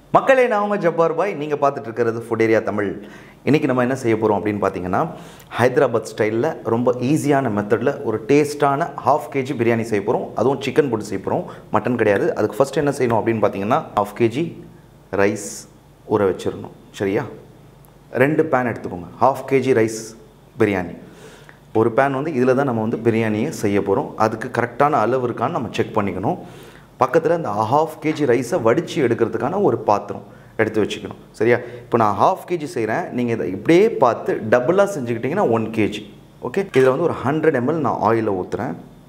மக்களே நான் உங்கள் ஜப்பார் பாய் நீங்கள் பார்த்துட்டு இருக்கிறது ஃபுட் ஏரியா தமிழ் இன்றைக்கி நம்ம என்ன செய்ய போகிறோம் அப்படின்னு பார்த்தீங்கன்னா ஹைதராபாத் ஸ்டைலில் ரொம்ப ஈஸியான மெத்தடில் ஒரு டேஸ்ட்டான ஹாஃப் கேஜி பிரியாணி செய்ய போகிறோம் அதுவும் சிக்கன் போட்டு செய்ய போகிறோம் மட்டன் கிடையாது அதுக்கு ஃபஸ்ட் என்ன செய்யணும் அப்படின்னு பார்த்தீங்கன்னா ஹாஃப் கேஜி ரைஸ் ஊற வச்சிடணும் சரியா ரெண்டு பேன் எடுத்துக்கோங்க ஹாஃப் கேஜி ரைஸ் பிரியாணி ஒரு பேன் வந்து இதில் தான் நம்ம வந்து பிரியாணியை செய்ய போகிறோம் அதுக்கு கரெக்டான அளவு இருக்கான்னு நம்ம செக் பண்ணிக்கணும் பக்கத்தில் இந்த ஹாஃப் கேஜி ரைஸை வடித்து எடுக்கிறதுக்கான ஒரு பாத்திரம் எடுத்து வச்சுக்கணும் சரியா இப்போ நான் ஹாஃப் கேஜி செய்கிறேன் நீங்கள் இதை இப்படியே பார்த்து டபுளாக செஞ்சுக்கிட்டிங்கன்னா ஒன் கேஜி ஓகே இதில் வந்து ஒரு ஹண்ட்ரட் எம்எல் நான் ஆயிலை ஊற்றுறேன்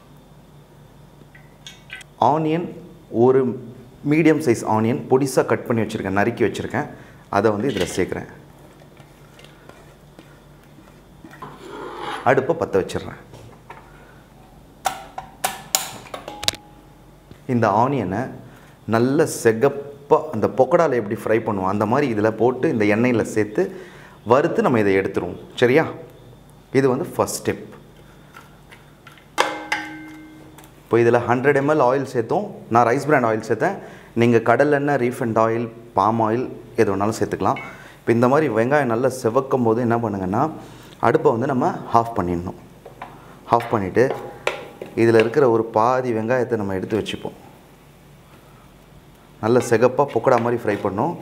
ஆனியன் ஒரு மீடியம் சைஸ் ஆனியன் பொடிசாக கட் பண்ணி வச்சுருக்கேன் நறுக்கி வச்சுருக்கேன் அதை வந்து இதில் சேர்க்குறேன் அடுப்பை பற்ற வச்சிடுறேன் இந்த ஆனியனை நல்ல செகப்பாக அந்த பொக்கடாவில் எப்படி ஃப்ரை பண்ணுவோம் அந்த மாதிரி இதில் போட்டு இந்த எண்ணெயில் சேர்த்து வறுத்து நம்ம இதை எடுத்துருவோம் சரியா இது வந்து ஃபஸ்ட் ஸ்டெப் இப்போ இதில் ஹண்ட்ரட் எம்எல் ஆயில் சேர்த்தோம் நான் ரைஸ் பிராண்ட் ஆயில் சேர்த்தேன் நீங்கள் கடலெண்ணெய் ரீஃபண்ட் ஆயில் பாம் ஆயில் எது வேணாலும் சேர்த்துக்கலாம் இப்போ இந்த மாதிரி வெங்காயம் நல்லா செவக்கும் போது என்ன பண்ணுங்கன்னா அடுப்பை வந்து நம்ம ஆஃப் பண்ணிடணும் ஆஃப் பண்ணிவிட்டு இதில் இருக்கிற ஒரு பாதி வெங்காயத்தை நம்ம எடுத்து வச்சுப்போம் நல்ல செகப்பாக பொக்கடா மாதிரி ஃப்ரை பண்ணோம்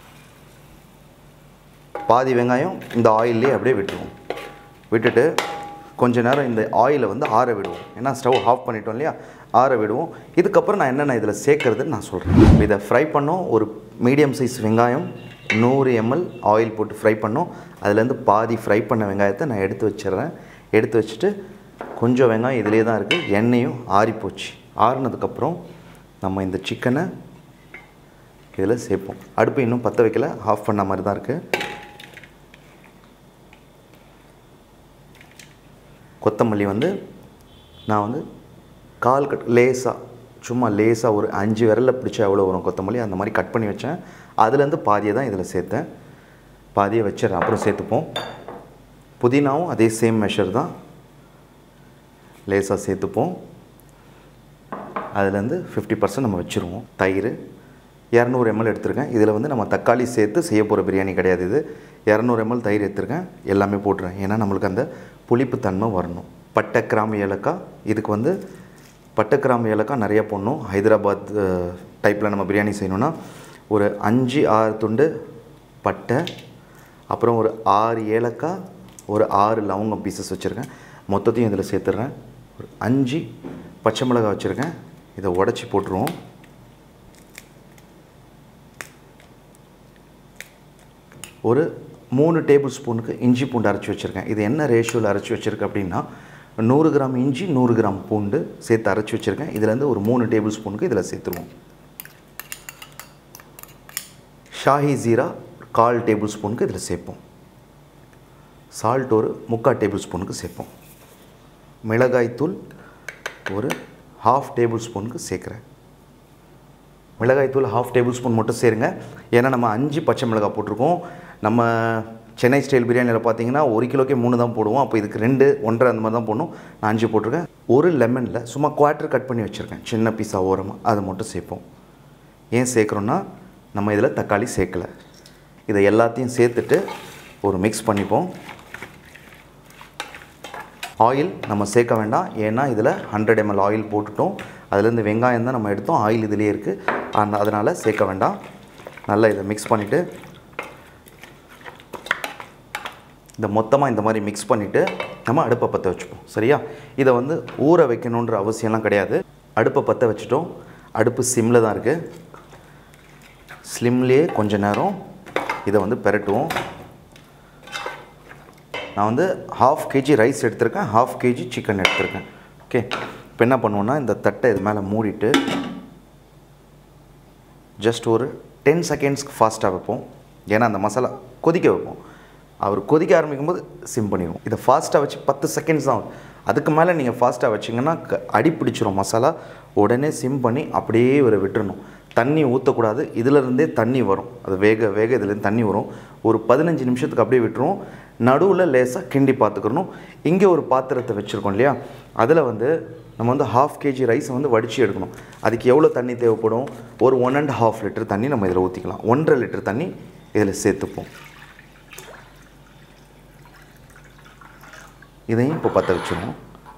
பாதி வெங்காயம் இந்த ஆயிலே அப்படியே விட்டுருவோம் விட்டுட்டு கொஞ்ச நேரம் இந்த ஆயிலை வந்து ஆற விடுவோம் ஏன்னா ஸ்டவ் ஆஃப் பண்ணிட்டோம் இல்லையா ஆற விடுவோம் இதுக்கப்புறம் நான் என்னென்ன இதில் சேர்க்குறதுன்னு நான் சொல்கிறேன் இதை ஃப்ரை பண்ணோம் ஒரு மீடியம் சைஸ் வெங்காயம் நூறு எம்எல் ஆயில் போட்டு ஃப்ரை பண்ணோம் அதுலேருந்து பாதி ஃப்ரை பண்ண வெங்காயத்தை நான் எடுத்து வச்சிடுறேன் எடுத்து வச்சுட்டு கொஞ்சம் வெங்காயம் இதிலே தான் இருக்குது எண்ணெயும் ஆறிப்போச்சு ஆறுனதுக்கப்புறம் நம்ம இந்த சிக்கனை இதில் சேர்ப்போம் அடுப்பு இன்னும் பற்ற வைக்கல ஆஃப் பண்ண மாதிரி தான் இருக்குது கொத்தமல்லி வந்து நான் வந்து கால் கட் லேசாக சும்மா லேசாக ஒரு அஞ்சு விரலில் பிடிச்சா எவ்வளோ வரும் கொத்தமல்லி அந்த மாதிரி கட் பண்ணி வச்சேன் அதுலேருந்து பாதியை தான் இதில் சேர்த்தேன் பாதியை வச்சிடறேன் அப்புறம் சேர்த்துப்போம் புதினாவும் அதே சேம் மெஷர் தான் லேசாக சேர்த்துப்போம் அதுலேருந்து ஃபிஃப்டி பர்சன்ட் நம்ம வச்சுருவோம் தயிர் இரநூறு எம்எல் எடுத்திருக்கேன் இதில் வந்து நம்ம தக்காளி சேர்த்து செய்ய போகிற பிரியாணி கிடையாது இது இரநூறு எம்எல் தயிர் எடுத்திருக்கேன் எல்லாமே போட்டுறேன் ஏன்னா நம்மளுக்கு அந்த புளிப்புத்தன்மை வரணும் பட்டை கிராம்பு ஏலக்காய் இதுக்கு வந்து பட்டை கிராம்பு ஏலக்காய் நிறைய போடணும் ஹைதராபாத் டைப்பில் நம்ம பிரியாணி செய்யணுன்னா ஒரு அஞ்சு ஆறு துண்டு பட்டை அப்புறம் ஒரு ஆறு ஏலக்காய் ஒரு ஆறு லவங்கம் பீசஸ் வச்சுருக்கேன் மொத்தத்தையும் இதில் சேர்த்துட்றேன் ஒரு அஞ்சு பச்சை மிளகாய் வச்சுருக்கேன் இதை உடச்சி போட்டுருவோம் ஒரு மூணு டேபிள் ஸ்பூனுக்கு இஞ்சி பூண்டு அரைச்சி வச்சுருக்கேன் இது என்ன ரேஷியோவில் அரைச்சி வச்சுருக்கேன் அப்படின்னா நூறு கிராம் இஞ்சி நூறு கிராம் பூண்டு சேர்த்து அரைச்சி வச்சுருக்கேன் இதுலேருந்து ஒரு மூணு டேபிள் ஸ்பூனுக்கு இதில் சேர்த்துருவோம் ஷாஹி ஜீரா கால் டேபிள் ஸ்பூனுக்கு இதில் சேர்ப்போம் சால்ட் ஒரு முக்கால் டேபிள் ஸ்பூனுக்கு சேர்ப்போம் மிளகாய்த்தூள் ஒரு ஹாஃப் டேபிள் ஸ்பூனுக்கு சேர்க்குறேன் மிளகாய்த்தூள் ஹாஃப் டேபிள் ஸ்பூன் மட்டும் சேருங்க ஏன்னா நம்ம அஞ்சு பச்சை மிளகாய் போட்டிருக்கோம் நம்ம சென்னை ஸ்டைல் பிரியாணியில் பார்த்தீங்கன்னா ஒரு கிலோக்கே மூணு தான் போடுவோம் அப்போ இதுக்கு ரெண்டு ஒன்றரை அந்த மாதிரி தான் போடணும் நான் அஞ்சு போட்டிருக்கேன் ஒரு லெமனில் சும்மா குவார்ட்டர் கட் பண்ணி வச்சுருக்கேன் சின்ன பீஸாக ஓரமாக அதை மட்டும் சேர்ப்போம் ஏன் சேர்க்குறோன்னா நம்ம இதில் தக்காளி சேர்க்கலை இதை எல்லாத்தையும் சேர்த்துட்டு ஒரு மிக்ஸ் பண்ணிப்போம் ஆயில் நம்ம சேர்க்க வேண்டாம் ஏன்னா இதில் ஹண்ட்ரட் எம்எல் ஆயில் போட்டுட்டோம் அதுலேருந்து வெங்காயம் தான் நம்ம எடுத்தோம் ஆயில் இதிலே இருக்குது அந்த அதனால் சேர்க்க வேண்டாம் நல்லா இதை மிக்ஸ் பண்ணிவிட்டு இந்த மொத்தமாக இந்த மாதிரி மிக்ஸ் பண்ணிவிட்டு நம்ம அடுப்பை பற்ற வச்சுப்போம் சரியா இதை வந்து ஊற வைக்கணுன்ற அவசியம்லாம் கிடையாது அடுப்பை பற்ற வச்சுட்டோம் அடுப்பு சிம்மில் தான் இருக்குது ஸ்லிம்லேயே கொஞ்ச நேரம் இதை வந்து பெரட்டுவோம் நான் வந்து ஹாஃப் கேஜி ரைஸ் எடுத்திருக்கேன் ஹாஃப் கேஜி சிக்கன் எடுத்திருக்கேன் ஓகே இப்போ என்ன பண்ணுவோன்னா இந்த தட்டை இது மேலே மூடிட்டு ஜஸ்ட் ஒரு டென் செகண்ட்ஸ்க்கு ஃபாஸ்ட்டாக வைப்போம் ஏன்னா அந்த மசாலா கொதிக்க வைப்போம் அவர் கொதிக்க ஆரம்பிக்கும் போது சிம் பண்ணிடுவோம் இதை ஃபாஸ்ட்டாக வச்சு பத்து செகண்ட்ஸ் தான் ஆகும் அதுக்கு மேலே நீங்கள் ஃபாஸ்ட்டாக வச்சிங்கன்னா க அடி பிடிச்சிரும் மசாலா உடனே சிம் பண்ணி அப்படியே ஒரு விட்டுறணும் தண்ணி ஊற்றக்கூடாது இதிலருந்தே தண்ணி வரும் அது வேக வேக இதுலேருந்து தண்ணி வரும் ஒரு பதினஞ்சு நிமிஷத்துக்கு அப்படியே விட்டுருவோம் நடுவில் லேசாக கிண்டி பார்த்துக்கணும் இங்கே ஒரு பாத்திரத்தை வச்சுருக்கோம் இல்லையா அதில் வந்து நம்ம வந்து ஹாஃப் கேஜி ரைஸை வந்து வடித்து எடுக்கணும் அதுக்கு எவ்வளோ தண்ணி தேவைப்படும் ஒரு ஒன் அண்ட் ஹாஃப் லிட்டர் தண்ணி நம்ம இதில் ஊற்றிக்கலாம் ஒன்றரை லிட்டர் தண்ணி இதில் சேர்த்துப்போம் இதையும் இப்போ பற்ற வச்சுருவோம்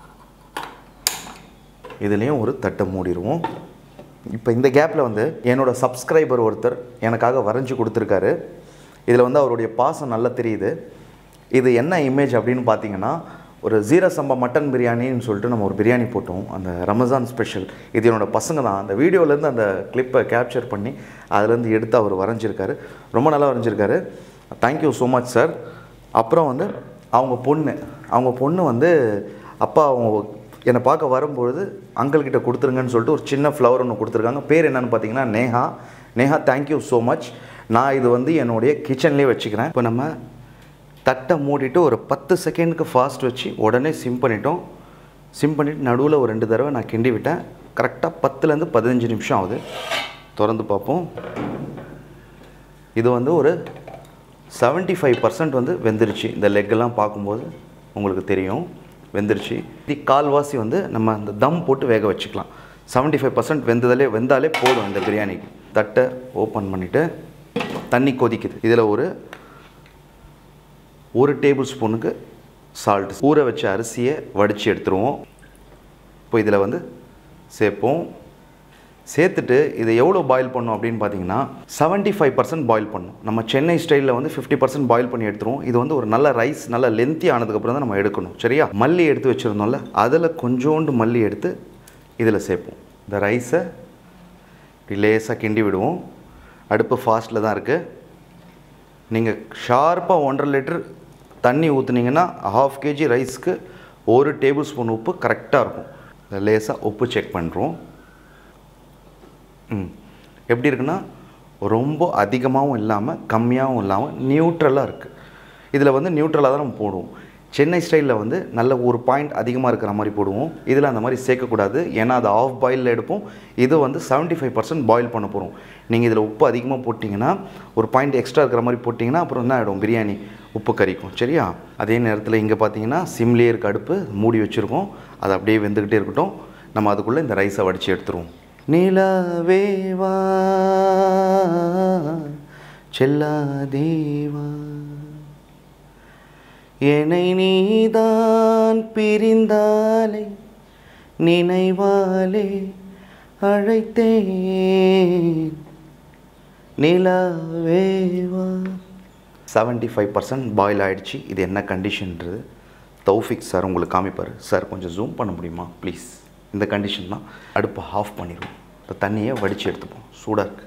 இதுலேயும் ஒரு தட்டை மூடிடுவோம் இப்போ இந்த கேப்பில் வந்து என்னோடய சப்ஸ்கிரைபர் ஒருத்தர் எனக்காக வரைஞ்சி கொடுத்துருக்காரு இதில் வந்து அவருடைய பாசம் நல்லா தெரியுது இது என்ன இமேஜ் அப்படின்னு பார்த்தீங்கன்னா ஒரு ஜீரா சம்பா மட்டன் பிரியாணின்னு சொல்லிட்டு நம்ம ஒரு பிரியாணி போட்டோம் அந்த ரமஜான் ஸ்பெஷல் இது என்னோட பசங்க தான் அந்த வீடியோலேருந்து அந்த கிளிப்பை கேப்சர் பண்ணி அதுலேருந்து எடுத்து அவர் வரைஞ்சிருக்காரு ரொம்ப நல்லா வரைஞ்சிருக்காரு தேங்க்யூ ஸோ மச் சார் அப்புறம் வந்து அவங்க பொண்ணு அவங்க பொண்ணு வந்து அப்பா அவங்க என்னை பார்க்க வரும்பொழுது அங்கிள்கிட்ட கொடுத்துருங்கன்னு சொல்லிட்டு ஒரு சின்ன ஃப்ளவர் ஒன்று கொடுத்துருக்காங்க பேர் என்னன்னு பார்த்தீங்கன்னா Neha Neha thank you so much நான் இது வந்து என்னுடைய கிச்சன்லேயே வச்சுக்கிறேன் இப்போ நம்ம தட்டை மூடிட்டு ஒரு பத்து செகண்டுக்கு ஃபாஸ்ட் வச்சு உடனே சிம் பண்ணிட்டோம் சிம் பண்ணிவிட்டு நடுவில் ஒரு ரெண்டு தடவை நான் கிண்டி விட்டேன் கரெக்டாக பத்துலேருந்து பதினஞ்சு நிமிஷம் ஆகுது திறந்து பார்ப்போம் இது வந்து ஒரு 75% ஃபைவ் பர்சன்ட் வந்து வெந்துருச்சு இந்த லெக்கெல்லாம் பார்க்கும்போது உங்களுக்கு தெரியும் வெந்துருச்சு இது கால்வாசி வந்து நம்ம அந்த தம் போட்டு வேக வச்சுக்கலாம் 75% ஃபைவ் பர்சன்ட் வெந்ததாலே வெந்தாலே போதும் இந்த பிரியாணிக்கு தட்டை ஓப்பன் பண்ணிவிட்டு தண்ணி கொதிக்குது இதில் ஒரு ஒரு டேபிள் ஸ்பூனுக்கு சால்ட் ஊற வச்ச அரிசியை வடித்து எடுத்துருவோம் இப்போ இதில் வந்து சேர்ப்போம் சேர்த்துட்டு இதை எவ்வளோ பாயில் பண்ணோம் அப்படின்னு பார்த்தீங்கன்னா 75% ஃபைவ் பர்சன்ட் பாயில் பண்ணும் நம்ம சென்னை ஸ்டைலில் வந்து ஃபிஃப்டி பர்சன்ட் பாயில் பண்ணி எடுத்துருவோம் இது வந்து ஒரு நல்ல ரைஸ் நல்ல லென்த்தி ஆனதுக்கப்புறம் தான் நம்ம எடுக்கணும் சரியா மல்லி எடுத்து வச்சுருந்தோம்ல அதில் கொஞ்சோண்டு மல்லி எடுத்து இதில் சேர்ப்போம் இந்த ரைஸை இப்படி லேசாக கிண்டி விடுவோம் அடுப்பு ஃபாஸ்ட்டில் தான் இருக்குது நீங்கள் ஷார்ப்பாக ஒன்றரை லிட்டர் தண்ணி ஊற்றுனீங்கன்னா ஹாஃப் கேஜி ரைஸ்க்கு ஒரு டேபிள் ஸ்பூன் உப்பு கரெக்டாக இருக்கும் லேசாக உப்பு செக் பண்ணுறோம் ம் எப்படி இருக்குன்னா ரொம்ப அதிகமாகவும் இல்லாமல் கம்மியாகவும் இல்லாமல் நியூட்ரலாக இருக்குது இதில் வந்து நியூட்ரலாக தான் நம்ம போடுவோம் சென்னை ஸ்டைலில் வந்து நல்ல ஒரு பாயிண்ட் அதிகமாக இருக்கிற மாதிரி போடுவோம் இதில் அந்த மாதிரி சேர்க்கக்கூடாது ஏன்னா அது ஆஃப் பாயிலில் எடுப்போம் இது வந்து 75% ஃபைவ் பர்சன்ட் பாயில் பண்ண போகிறோம் நீங்கள் இதில் உப்பு அதிகமாக போட்டிங்கன்னா ஒரு பாயிண்ட் எக்ஸ்ட்ரா இருக்கிற மாதிரி போட்டிங்கன்னா அப்புறம் என்ன ஆகிடும் பிரியாணி உப்பு கறிக்கும் சரியா அதே நேரத்தில் இங்கே பார்த்தீங்கன்னா சிம்லேயே இருக்க அடுப்பு மூடி வச்சுருக்கோம் அது அப்படியே வெந்துக்கிட்டே இருக்கட்டும் நம்ம அதுக்குள்ளே இந்த ரைஸை வடித்து எடுத்துருவோம் நிலவேவா செல்லாதேவா என்னை நீதான் பிரிந்தாலே நினைவாலே அழைத்தேன் நிலவேவா செவன்ட்டி ஃபைவ் பர்சன்ட் பாயில் ஆகிடுச்சு இது என்ன கண்டிஷன்றது தௌஃபிக் சார் உங்களுக்கு காமிப்பார் சார் கொஞ்சம் ஜூம் பண்ண முடியுமா ப்ளீஸ் இந்த கண்டிஷன் தான் அடுப்பை ஆஃப் பண்ணிடுவோம் இப்போ தண்ணியை வடித்து எடுத்துப்போம் சூடாக இருக்குது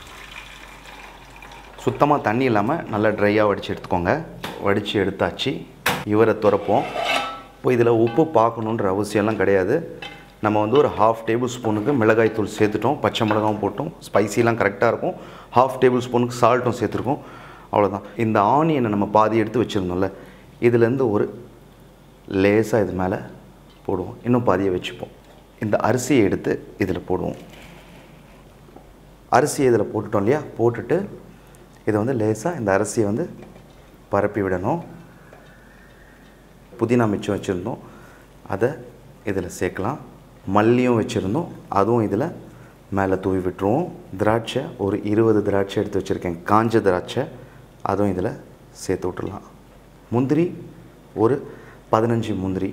சுத்தமாக தண்ணி இல்லாமல் நல்லா ட்ரையாக வடித்து எடுத்துக்கோங்க வடித்து எடுத்தாச்சு இவரை துறப்போம் இப்போ இதில் உப்பு பார்க்கணுன்ற அவசியம்லாம் கிடையாது நம்ம வந்து ஒரு ஹாஃப் டேபிள் ஸ்பூனுக்கு மிளகாய் தூள் சேர்த்துட்டோம் பச்சை மிளகாவும் போட்டோம் ஸ்பைசிலாம் கரெக்டாக இருக்கும் ஹாஃப் டேபிள் ஸ்பூனுக்கு சால்ட்டும் சேர்த்துருக்கோம் அவ்வளோதான் இந்த ஆனியனை நம்ம பாதி எடுத்து வச்சுருந்தோம்ல இதுலேருந்து ஒரு லேசாக இது மேலே போடுவோம் இன்னும் பாதியை வச்சுப்போம் இந்த அரிசியை எடுத்து இதில் போடுவோம் அரிசியை இதில் போட்டுட்டோம் இல்லையா போட்டுட்டு இதை வந்து லேசாக இந்த அரிசியை வந்து பரப்பி விடணும் புதினா மிச்சம் வச்சுருந்தோம் அதை இதில் சேர்க்கலாம் மல்லியும் வச்சுருந்தோம் அதுவும் இதில் மேலே தூவி விட்டுருவோம் திராட்சை ஒரு இருபது திராட்சை எடுத்து வச்சுருக்கேன் காஞ்ச திராட்சை அதுவும் இதில் சேர்த்து விட்டுடலாம் முந்திரி ஒரு பதினஞ்சு முந்திரி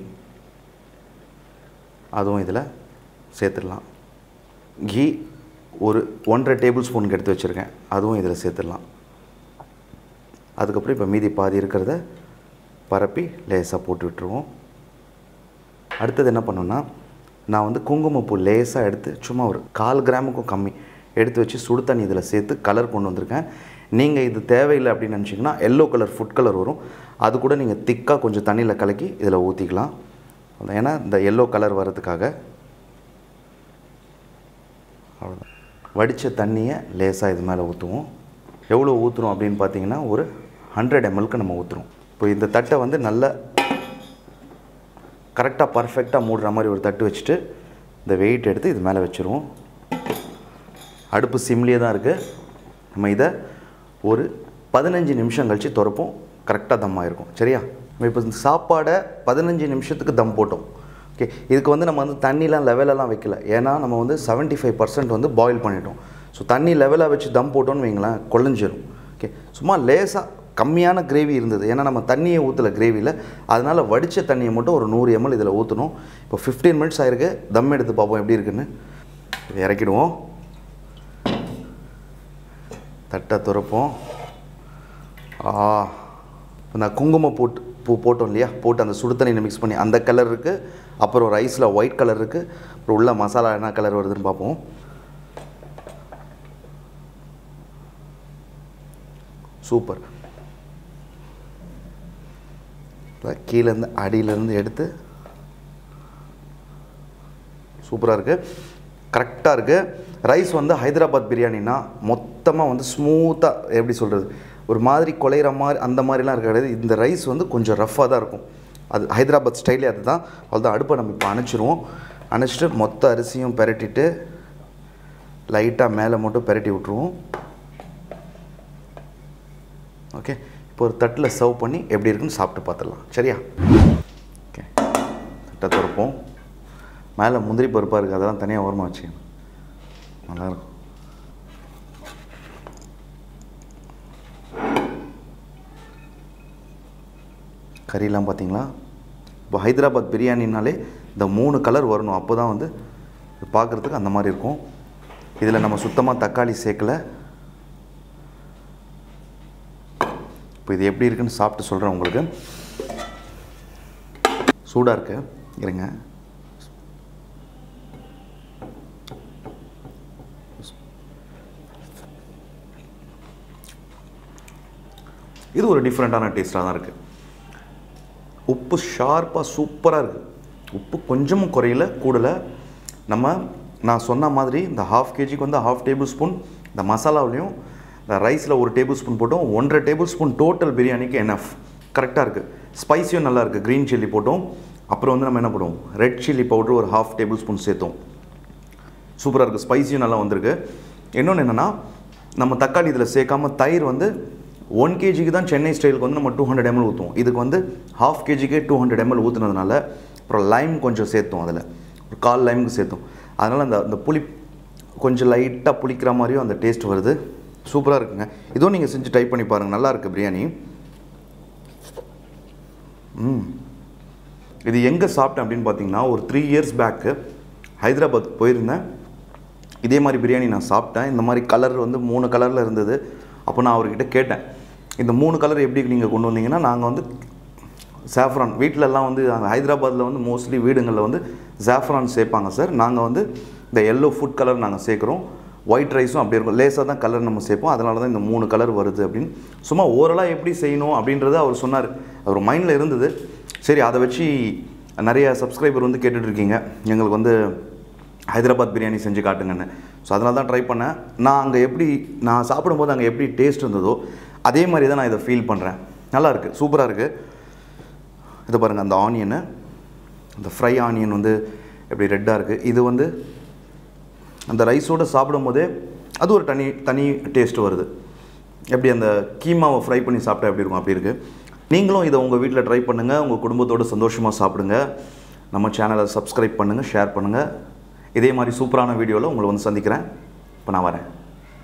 அதுவும் இதில் சேர்த்துடலாம் கீ ஒரு ஒன்றரை டேபிள் ஸ்பூனுக்கு எடுத்து வச்சுருக்கேன் அதுவும் இதில் சேர்த்துடலாம் அதுக்கப்புறம் இப்போ மீதி பாதி இருக்கிறத பரப்பி லேசாக போட்டு விட்டுருவோம் அடுத்தது என்ன பண்ணோன்னா நான் வந்து குங்குமப்பூ லேசாக எடுத்து சும்மா ஒரு கால் கிராமுக்கும் கம்மி எடுத்து வச்சு சுடு தண்ணி இதில் சேர்த்து கலர் கொண்டு வந்திருக்கேன் நீங்கள் இது தேவையில்லை அப்படின்னு நினச்சிங்கன்னா எல்லோ கலர் ஃபுட் கலர் வரும் அது கூட நீங்கள் திக்காக கொஞ்சம் தண்ணியில் கலக்கி இதில் ஊற்றிக்கலாம் ஏன்னா இந்த எல்லோ கலர் வர்றதுக்காக அவ்வளோதான் வடித்த தண்ணியை லேசாக இது மேலே ஊற்றுவோம் எவ்வளோ ஊற்றுறோம் அப்படின்னு பார்த்தீங்கன்னா ஒரு ஹண்ட்ரட் எம்எல்க்கு நம்ம ஊற்றுறோம் இப்போ இந்த தட்டை வந்து நல்ல கரெக்டாக பர்ஃபெக்டாக மூடுற மாதிரி ஒரு தட்டு வச்சுட்டு இந்த வெயிட் எடுத்து இது மேலே வச்சுருவோம் அடுப்பு சிம்லேயே தான் இருக்குது நம்ம இதை ஒரு பதினஞ்சு நிமிஷம் கழித்து திறப்போம் கரெக்டாக தம் ஆயிருக்கும் சரியா நம்ம இப்போ இந்த சாப்பாடை பதினஞ்சு நிமிஷத்துக்கு தம் போட்டோம் ஓகே இதுக்கு வந்து நம்ம வந்து தண்ணிலாம் லெவலெல்லாம் வைக்கல ஏன்னா நம்ம வந்து 75% ஃபைவ் பர்சன்ட் வந்து பாயில் பண்ணிட்டோம் ஸோ தண்ணி லெவலாக வச்சு தம் போட்டோன்னு வைங்களேன் குழஞ்சிரும் ஓகே சும்மா லேசாக கம்மியான கிரேவி இருந்தது ஏன்னா நம்ம தண்ணியை ஊற்றல கிரேவியில் அதனால் வடித்த தண்ணியை மட்டும் ஒரு நூறு எம்எல் இதில் ஊற்றணும் இப்போ ஃபிஃப்டீன் மினிட்ஸ் ஆயிருக்கு தம் எடுத்து பார்ப்போம் எப்படி இருக்குன்னு இதை இறக்கிடுவோம் தட்டை துறப்போம் ஆ இந்த குங்கும போட்டு பூ போட்டோம் இல்லையா போட்டு அந்த சுடு தண்ணியில் மிக்ஸ் பண்ணி அந்த கலர் இருக்குது அப்புறம் ரைஸில் ஒயிட் கலர் இருக்குது அப்புறம் உள்ள மசாலா என்ன கலர் வருதுன்னு பார்ப்போம் சூப்பர் கீழேருந்து அடியிலேருந்து எடுத்து சூப்பராக இருக்குது கரெக்டாக இருக்குது ரைஸ் வந்து ஹைதராபாத் பிரியாணினா மொத்தமாக வந்து ஸ்மூத்தாக எப்படி சொல்கிறது ஒரு மாதிரி குலையிற மாதிரி அந்த மாதிரிலாம் இருக்காது இந்த ரைஸ் வந்து கொஞ்சம் ரஃப்பாக தான் இருக்கும் அது ஹைதராபாத் ஸ்டைலே அதுதான் அவ்வளோதான் அடுப்பை நம்ம இப்போ அணைச்சிருவோம் அணைச்சிட்டு மொத்த அரிசியும் பெரட்டிட்டு லைட்டாக மேலே மட்டும் பெரட்டி விட்ருவோம் ஓகே இப்போ ஒரு தட்டில் சர்வ் பண்ணி எப்படி இருக்குன்னு சாப்பிட்டு பார்த்துடலாம் சரியா ஓகே தட்டை திறப்போம் மேலே முந்திரி பருப்பாக இருக்குது அதெல்லாம் தனியாக ஓரமாக வச்சுக்கணும் நல்லாயிருக்கும் கறியெல்லாம் பார்த்தீங்களா இப்போ ஹைதராபாத் பிரியாணினாலே இந்த மூணு கலர் வரணும் அப்போ தான் வந்து பார்க்குறதுக்கு அந்த மாதிரி இருக்கும் இதில் நம்ம சுத்தமாக தக்காளி சேர்க்கல இப்போ இது எப்படி இருக்குன்னு சாப்பிட்டு சொல்கிறேன் உங்களுக்கு சூடாக இருக்கு இருங்க இது ஒரு டிஃப்ரெண்ட்டான டேஸ்ட்டாக தான் இருக்குது உப்பு ஷார்ப்பாக சூப்பராக இருக்குது உப்பு கொஞ்சமும் குறையல கூடலை நம்ம நான் சொன்ன மாதிரி இந்த ஹாஃப் கேஜிக்கு வந்து ஹாஃப் டேபிள் ஸ்பூன் இந்த மசாலாவிலையும் இந்த ரைஸில் ஒரு டேபிள் ஸ்பூன் போட்டோம் ஒன்றரை டேபிள் ஸ்பூன் டோட்டல் பிரியாணிக்கு என்எஃப் கரெக்டாக இருக்குது ஸ்பைஸியும் நல்லா இருக்குது க்ரீன் சில்லி போட்டோம் அப்புறம் வந்து நம்ம என்ன பண்ணுவோம் ரெட் சில்லி பவுடர் ஒரு ஹாஃப் டேபிள் ஸ்பூன் சேர்த்தோம் சூப்பராக இருக்குது ஸ்பைஸியும் நல்லா வந்திருக்கு இன்னொன்று என்னென்னா நம்ம தக்காளி இதில் சேர்க்காம தயிர் வந்து ஒன் கேஜிக்கு தான் சென்னை ஸ்டைலுக்கு வந்து நம்ம டூ ஹண்ட்ரட் எம்எல் ஊற்றுவோம் இதுக்கு வந்து ஹாஃப் கேஜிக்கே டூ ஹண்ட்ரட் எம்எல் ஊற்றுனதுனால அப்புறம் லைம் கொஞ்சம் சேர்த்தோம் அதில் ஒரு கால் லைமுக்கு சேர்த்தோம் அதனால் அந்த அந்த புளி கொஞ்சம் லைட்டாக புளிக்கிற மாதிரியும் அந்த டேஸ்ட் வருது சூப்பராக இருக்குங்க இதுவும் நீங்கள் செஞ்சு ட்ரை பண்ணி பாருங்கள் நல்லா இருக்குது பிரியாணி ம் இது எங்கே சாப்பிட்டேன் அப்படின்னு பார்த்தீங்கன்னா ஒரு த்ரீ இயர்ஸ் பேக்கு ஹைதராபாத் போயிருந்தேன் இதே மாதிரி பிரியாணி நான் சாப்பிட்டேன் இந்த மாதிரி கலர் வந்து மூணு கலரில் இருந்தது அப்போ நான் அவர்கிட்ட கேட்டேன் இந்த மூணு கலர் எப்படி நீங்கள் கொண்டு வந்தீங்கன்னா நாங்கள் வந்து சாஃப்ரான் வீட்டிலலாம் வந்து அங்கே ஹைதராபாத்தில் வந்து மோஸ்ட்லி வீடுங்களில் வந்து சாஃப்ரான் சேர்ப்பாங்க சார் நாங்கள் வந்து இந்த எல்லோ ஃபுட் கலர் நாங்கள் சேர்க்குறோம் ஒயிட் ரைஸும் அப்படி இருக்கும் லேசாக தான் கலர் நம்ம சேர்ப்போம் அதனால தான் இந்த மூணு கலர் வருது அப்படின்னு சும்மா ஓரலாக எப்படி செய்யணும் அப்படின்றத அவர் சொன்னார் அவர் மைண்டில் இருந்தது சரி அதை வச்சு நிறைய சப்ஸ்கிரைபர் வந்து கேட்டுட்ருக்கீங்க எங்களுக்கு வந்து ஹைதராபாத் பிரியாணி செஞ்சு காட்டுங்கன்னு ஸோ அதனால தான் ட்ரை பண்ணேன் நான் அங்கே எப்படி நான் சாப்பிடும்போது அங்கே எப்படி டேஸ்ட் இருந்ததோ அதே மாதிரி தான் நான் இதை ஃபீல் பண்ணுறேன் நல்லா இருக்குது சூப்பராக இருக்குது இது பாருங்கள் அந்த ஆனியனு அந்த ஃப்ரை ஆனியன் வந்து எப்படி ரெட்டாக இருக்குது இது வந்து அந்த ரைஸோடு சாப்பிடும்போதே அது ஒரு தனி தனி டேஸ்ட் வருது எப்படி அந்த கீமாவை ஃப்ரை பண்ணி சாப்பிட்டா எப்படி இருக்கும் அப்படி இருக்குது நீங்களும் இதை உங்கள் வீட்டில் ட்ரை பண்ணுங்கள் உங்கள் குடும்பத்தோடு சந்தோஷமாக சாப்பிடுங்க நம்ம சேனலை சப்ஸ்கிரைப் பண்ணுங்கள் ஷேர் பண்ணுங்கள் இதே மாதிரி சூப்பரான வீடியோவில் உங்களை வந்து சந்திக்கிறேன் இப்போ நான் வரேன்